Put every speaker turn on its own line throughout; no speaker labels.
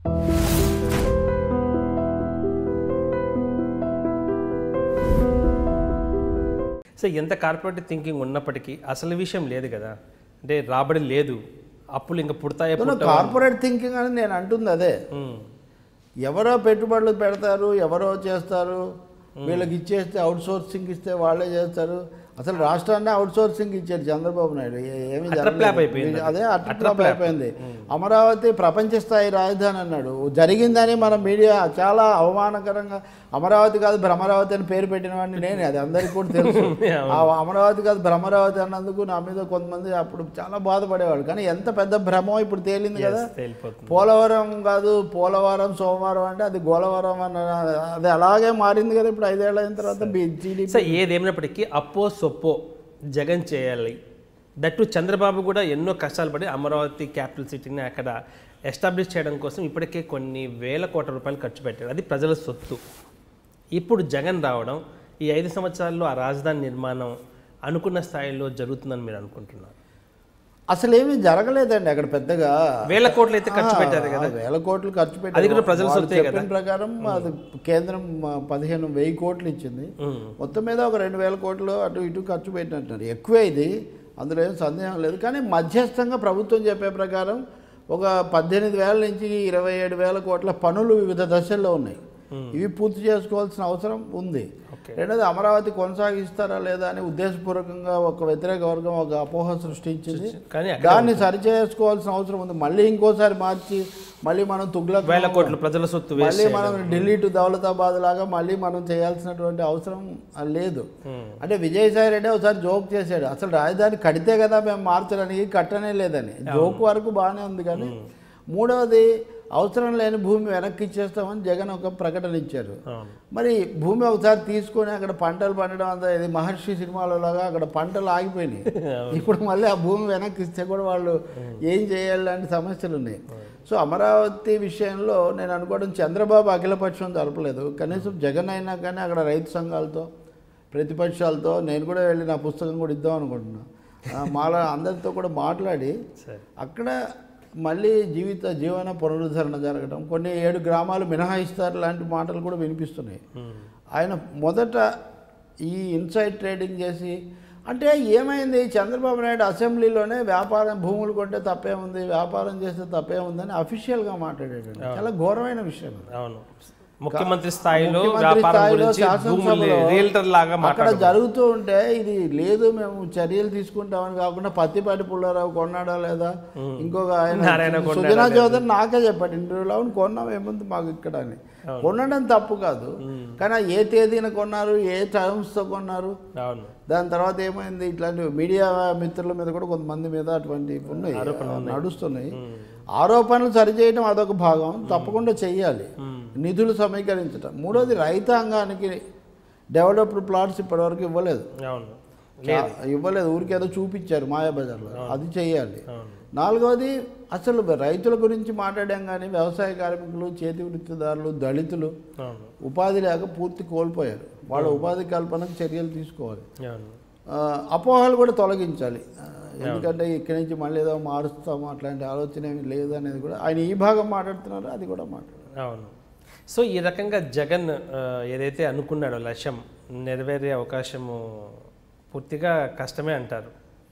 So ఎంత corporate thinking ఉన్నప్పటికీ అసలు విషయం లేదు కదా అంటే రాబడి లేదు అప్పులు ఇంకా పుడతాయో పుట్టవో.
కార్పొరేట్ థింకింగ్ అని నేను అంటుంది అదే
ఉమ్,
ఎవరో పెట్టుబడులు పెడతారు ఎవరో చేస్తారు వీళ్ళకి ఇచ్చేస్తే అవుట్ సోర్సింగ్ ఇస్తే వాళ్ళే చేస్తారు అసలు రాష్ట్రాన్ని అవుట్ సోర్సింగ్ ఇచ్చారు చంద్రబాబు నాయుడు ఏ- ఏమీ
Attrap
జరగలేదు.
lap అయిపోయింది
అదే
Attrap
అట్రాప్
lap.
అయిపోయింది అమరావతి ప్రపంచ స్థాయి రాజధాని అన్నాడు జరిగిందని మన మీడియా చాలా అవమానకరంగా అమరావతి కాదు భ్రమరావతి అని పేరు పెట్టిన వాడిని నేనే అది అందరికీ కూడా తెలుసు ఆ అమరావతి కాదు భ్రమరావతి అన్నందుకు నా మీద కొంతమంది అప్పుడు చాలా బాధపడేవాడు కానీ ఎంత పెద్ద భ్రమో ఇప్పుడు తేలింది కదా
yes, తేలిపోతుంది
పోలవరం కాదు పోలవరం సోమవారం అంటే అది గోలవరం అన్న అది అలాగే మారింది కదా ఇప్పుడు ఐదేళ్ల అయిన తర్వాత జీడీపీ
సో ఏదేమైనప్పటికీ అప్పో సొప్పో జగన్ చేయాలి దట్టు చంద్రబాబు కూడా ఎన్నో కష్టాలు పడి అమరావతి క్యాపిటల్ సిటీని అక్కడ ఎస్టాబ్లిష్ చేయడం కోసం ఇప్పటికే కొన్ని వేల కోట్ల రూపాయలు ఖర్చు పెట్టారు అది ప్రజల సొత్తు ఇప్పుడు జగన్ రావడం ఈ ఐదు సంవత్సరాల్లో ఆ రాజధాని నిర్మాణం అనుకున్న స్థాయిలో జరుగుతుందని మీరు అనుకుంటున్నారు
అసలు ఏమీ జరగలేదండి అక్కడ పెద్దగా
వేల కోట్లు అయితే ఖర్చు పెట్టారు కదా
ఆ, వేల కోట్లు ఖర్చు పెట్టారు
అది కూడా ప్రజల
వాళ్ళు
సొత్తే
చెప్పిన ప్రకారం అది కేంద్రం ఆ, పదిహేను వెయ్యి కోట్లు ఇచ్చింది
ఉమ్,
మొత్తం మీద ఒక రెండు వేల కోట్లు అటు ఇటు ఖర్చు పెట్టినట్టున్నారు ఎక్కువే ఇది అందులో ఏం సందేహం లేదు కానీ మధ్యస్థంగా ప్రభుత్వం చెప్పే ప్రకారం ఒక పద్దెనిమిది వేల నుంచి ఇరవై ఏడు వేల కోట్ల పనులు వివిధ దశల్లో ఉన్నాయి ఇవి పూర్తి చేసుకోవాల్సిన అవసరం ఉంది
ఓకే
రెండోది అమరావతి కొనసాగిస్తారా లేదా అని ఉద్దేశపూర్వకంగా ఒక వ్యతిరేక వర్గం ఒక అపోహ సృష్టించింది
కానీ అక్కడ
దాన్ని సరిచేసుకోవాల్సిన అవసరం ఉంది మళ్ళీ ఇంకోసారి మార్చి మళ్ళీ మనం తుగ్లక్
వేల కోట్లు ప్రజల సొత్తు వేస్ట్
మళ్ళీ మనం ఢిల్లీ టు దౌలతాబాద్ లాగా మళ్ళీ మనం చేయాల్సినటువంటి అవసరం లేదు
ఉమ్,
అంటే విజయసాయి రెడ్డి ఒకసారి జోక్ చేశాడు అసలు రాజధాని కడితే కదా మేము మార్చడానికి కట్టనే లేదని జోక్ వరకు బాగానే ఉంది కానీ మూడవది అవసరం లేని భూమి వెనక్కి ఇచ్చేస్తామని జగన్ ఒక ప్రకటన ఇచ్చారు
అవును
మరి భూమి ఒకసారి తీసుకొని అక్కడ పంటలు పండడం అంతా ఇది మహర్షి సినిమాలో లాగా అక్కడ పంటలు ఆగిపోయినాయి ఇప్పుడు మళ్ళీ ఆ భూమి వెనక్కి ఇస్తే కూడా వాళ్ళు ఏం చేయాలి లాంటి సమస్యలు ఉన్నాయి సో అమరావతి విషయంలో నేను అనుకోవడం చంద్రబాబు అఖిలపక్షం జరపలేదు కనీసం జగన్ అయినా కానీ అక్కడ రైతు సంఘాలతో ప్రతిపక్షాలతో నేను కూడా వెళ్ళి నా పుస్తకం కూడా ఇద్దాం అనుకుంటున్నా ఆ, మాలా అందరితో కూడా మాట్లాడి
సరే
అక్కడ మళ్ళీ జీవిత జీవన పునరుద్ధరణ జరగడం కొన్ని ఏడు గ్రామాలు మినహాయిస్తారు లాంటి మాటలు కూడా వినిపిస్తున్నాయి
ఉమ్,
ఆయన మొదట ఈ ఇన్సైడ్ ట్రేడింగ్ చేసి అంటే ఏమైంది చంద్రబాబు నాయుడు అసెంబ్లీలోనే వ్యాపారం భూములు కొంటే తప్పేముంది వ్యాపారం చేస్తే తప్పేముందని అఫీషియల్గా మాట్లాడాడు చాలా ఘోరమైన విషయం అది.
అవును ముఖ్యమంత్రి స్థాయిలో
ముఖ్యమంత్రి
వ్యాపారం
స్థాయిలో
గురించి భూములు
శాసనసభలో
రియల్టర్ లాగా
అక్కడ
మాట్లాడారు
జరుగుతూ ఉంటే ఇది లేదు మేము చర్యలు తీసుకుంటామని కాకుండా పత్తిపాటి పుల్లారావు కొన్నాడా లేదా ఇంకొక
నారాయణ
ఆయన
కొన్నాడా
సుజనా చౌదరి నాకే చెప్పాడు ఇంటర్వ్యూలో అవును కొన్నాం ఏముంది మాకు ఇక్కడ అని కొనడం తప్పు కాదు కానీ ఆ ఏ తేదీన కొన్నారు ఏ టర్మ్స్తో కొన్నారు
అవును
దాని తర్వాత ఏమైంది ఇట్లాంటి మీడియా మిత్రుల మీద కూడా కొంతమంది మీద అటువంటివి ఉన్నాయి నడుస్తున్నాయి ఆరోపణలు సరిచేయడం అదొక భాగం తప్పకుండా చెయ్యాలి నిధులు సమీకరించడం మూడోది రైతాంగానికి డెవలప్డ్ ప్లాట్స్ ఇప్పటివరకు ఇవ్వలేదు
అవును
చా- ఇవ్వలేదు ఊరికేదో చూపించారు మాయాబజార్లో అది చెయ్యాలి
అవును
నాలుగవది అసలు రైతుల గురించి మాట్లాడాం కానీ వ్యవసాయ కార్మికులు చేతి వృత్తిదారులు దళితులు
అవును
ఉపాధి లేక పూర్తి కోల్పోయారు వాళ్ళ ఉపాధి కల్పనకు చర్యలు తీసుకోవాలి
అవును
ఆ, అపోహలు కూడా తొలగించాలి ఆ, ఎందుకంటే ఇక్కడి నుంచి మళ్ళీ ఏదో మారుస్తాము అట్లాంటి ఆలోచన ఏమి లేదు అనేది కూడా ఆయన ఈ భాగం మాట్లాడుతున్నారు అది కూడా మాట్లాడారు
అవును సో ఈ రకంగా జగన్ ఆ, ఏదైతే అనుకున్నాడో లక్ష్యం నెరవేరే అవకాశము పూర్తిగా కష్టమే అంటారు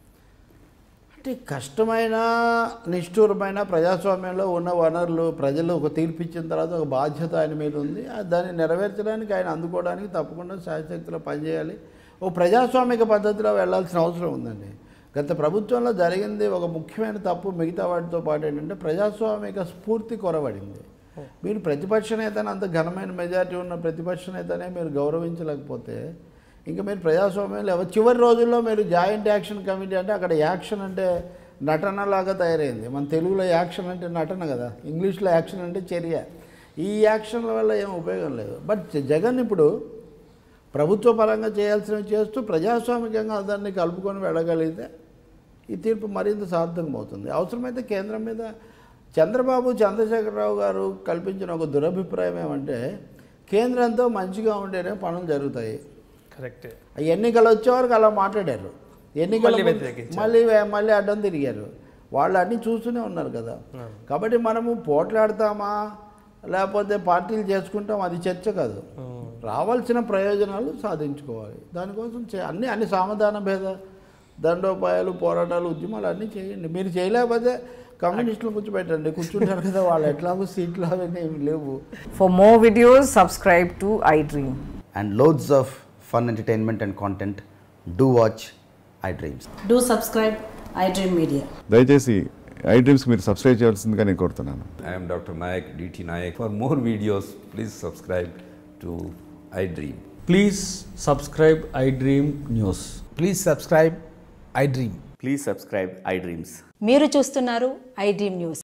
అంటే కష్టమైన నిష్ఠూరమైన ప్రజాస్వామ్యంలో ఉన్న వనరులు ప్రజలు ఒక తీర్పు ఇచ్చిన తర్వాత ఒక బాధ్యత ఆయన మీద ఉంది ఆ దాన్ని నెరవేర్చడానికి ఆయన అందుకోవడానికి తప్పకుండా శాయశక్తిలో పనిచేయాలి ఓ ప్రజాస్వామిక పద్ధతిలో వెళ్ళాల్సిన అవసరం ఉందండి గత ప్రభుత్వంలో జరిగింది ఒక ముఖ్యమైన తప్పు మిగతా వాటితో పాటు ఏంటంటే ప్రజాస్వామిక స్ఫూర్తి కొరబడింది మీరు ప్రతిపక్ష నేతను అంత ఘనమైన మెజారిటీ ఉన్న ప్రతిపక్ష నేతనే మీరు గౌరవించలేకపోతే ఇంకా మీరు ప్రజాస్వామ్యంలో ఎవరు చివరి రోజుల్లో మీరు జాయింట్ యాక్షన్ కమిటీ అంటే అక్కడ యాక్షన్ అంటే నటన లాగా తయారైంది మన తెలుగులో యాక్షన్ అంటే నటన కదా ఇంగ్లీష్లో యాక్షన్ అంటే చర్య ఈ యాక్షన్ల వల్ల ఏం ఉపయోగం లేదు బట్ జగన్ ఇప్పుడు ప్రభుత్వ పరంగా చేయాల్సినవి చేస్తూ ప్రజాస్వామికంగా అందరినీ కలుపుకొని వెళ్ళగలిగితే ఈ తీర్పు మరింత సార్థకమవుతుంది అవసరమైతే కేంద్రం మీద చంద్రబాబు చంద్రశేఖరరావు గారు కల్పించిన ఒక దురభిప్రాయం ఏమంటే కేంద్రంతో మంచిగా ఉంటేనే పనులు జరుగుతాయి
కరెక్ట్
ఆ ఎన్నికలు వచ్చే వరకు అలా మాట్లాడారు ఎన్నికలు
మళ్ళీ వ్యతిరేకించారు.
మళ్ళీ వే- మళ్ళీ అడ్డం తిరిగారు వాళ్ళు అన్నీ చూస్తూనే ఉన్నారు కదా కాబట్టి మనము పోట్లాడతామా లేకపోతే పార్టీలు చేసుకుంటాం అది చర్చ కాదు రావాల్సిన ప్రయోజనాలు సాధించుకోవాలి దానికోసం చే అన్ని అన్ని సామధాన భేద దండోపాయాలు పోరాటాలు ఉద్యమాలు అన్నీ చేయండి మీరు చేయలేకపోతే కమ్యూనిస్టులు కూర్చోబెట్టండి కూర్చుంటారు కదా వాళ్ళు ఎట్లాగో సీట్లు అవన్నీ ఏమి లేవు
For more videos, subscribe to iDream.
and loads of fun entertainment and content, do watch iDreams.
Do subscribe iDream Media.
దయచేసి ఐ డ్రీమ్స్కి మీరు సబ్స్క్రైబ్ చేయాల్సిందిగా నేను కోరుతున్నాను
I am Dr. Nayak, DT Nayak. For more videos, please subscribe to iDream.
Please subscribe iDream News.
Please subscribe iDream.
Please subscribe iDreams.
మీరు చూస్తున్నారు iDream News.